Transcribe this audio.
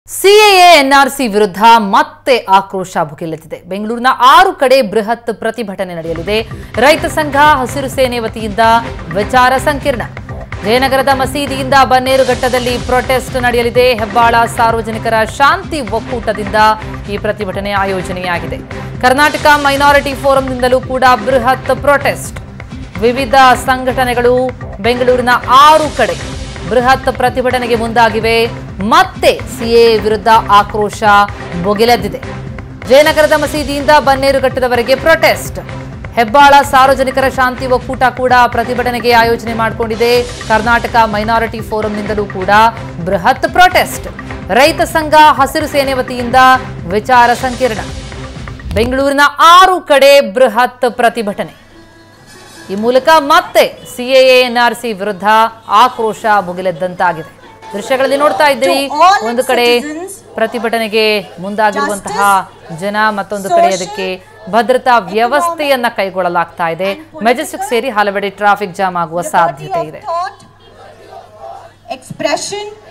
CAA NRC ವಿರುದ್ಧ ಮತ್ತೆ ಆಕ್ರೋಶ ಭುಗಿಲೆದ್ದಿದೆ ಬೆಂಗಳೂರಿನ ಆರು ಕಡೆ ಬೃಹತ್ ಪ್ರತಿಭಟನೆ ನಡೆಯಲಿದೆ ರೈತ ಸಂಘ ಹಸಿರು ಸೇನೆ ವತಿಯಿಂದ ವಿಚಾರ ಸಂಕಿರಣ ಜಯನಗರದ ಮಸೀದಿಯಿಂದ ಬನ್ನೇರುಘಟ್ಟದಲ್ಲಿ ಪ್ರೊಟೆಸ್ಟ್ ನಡೆಯಲಿದೆ ಹೆಬ್ಬಾಳ ಸಾರ್ವಜನಿಕರ ಶಾಂತಿ ಒಕ್ಕೂಟದಿಂದ ಈ ಪ್ರತಿಭಟನೆ ಆಯೋಜನೆಯಾಗಿದೆ ಕರ್ನಾಟಕ ಮೈನಾರಿಟಿ ಫೋರಂನಿಂದಲೂ ಕೂಡ ಬೃಹತ್ ಪ್ರೊಟೆಸ್ಟ್ ವಿವಿಧ ಸಂಘಟನೆಗಳು ಬೆಂಗಳೂರಿನ ಆರು ಕಡೆ ಬೃಹತ್ ಪ್ರತಿಭಟನೆಗೆ ಮುಂದಾಗಿವೆ ಮತ್ತೆ ಸಿಎ ವಿರುದ್ಧ ಆಕ್ರೋಶ ಭುಗಿಲೆದ್ದಿದೆ ಜಯನಗರದ ಮಸೀದಿಯಿಂದ ಬನ್ನೇರುಘಟ್ಟದವರೆಗೆ ಪ್ರೊಟೆಸ್ಟ್ ಹೆಬ್ಬಾಳ ಸಾರ್ವಜನಿಕರ ಶಾಂತಿ ಒಕ್ಕೂಟ ಕೂಡ ಪ್ರತಿಭಟನೆಗೆ ಆಯೋಜನೆ ಮಾಡಿಕೊಂಡಿದೆ ಕರ್ನಾಟಕ ಮೈನಾರಿಟಿ ಫೋರಂನಿಂದಲೂ ಕೂಡ ಬೃಹತ್ ಪ್ರೊಟೆಸ್ಟ್ ರೈತ ಸಂಘ ಹಸಿರು ಸೇನೆ ವತಿಯಿಂದ ವಿಚಾರ ಸಂಕಿರಣ ಬೆಂಗಳೂರಿನ ಆರು ಕಡೆ ಬೃಹತ್ ಪ್ರತಿಭಟನೆ ಈ ಮೂಲಕ ಮತ್ತೆ ಸಿಎಎ ಎನ್ಆರ್ಸಿ ವಿರುದ್ಧ ಆಕ್ರೋಶ ಭುಗಿಲೆದ್ದಂತಾಗಿದೆ ದೃಶ್ಯಗಳಲ್ಲಿ ನೋಡ್ತಾ ಇದ್ದೀರಿ To all ಒಂದು ಕಡೆ citizens, ಪ್ರತಿಭಟನೆಗೆ ಮುಂದಾಗಿರುವಂತಹ ಜನ ಮತ್ತೊಂದು ಕಡೆ ಅದಕ್ಕೆ ಭದ್ರತಾ ವ್ಯವಸ್ಥೆಯನ್ನ ಕೈಗೊಳ್ಳಲಾಗ್ತಾ ಇದೆ ಮೆಜೆಸ್ಟಿಕ್ ಸೇರಿ ಹಲವೆಡೆ ಟ್ರಾಫಿಕ್ ಜಾಮ್ ಆಗುವ ಸಾಧ್ಯತೆ liberty ಇದೆ of thought, expression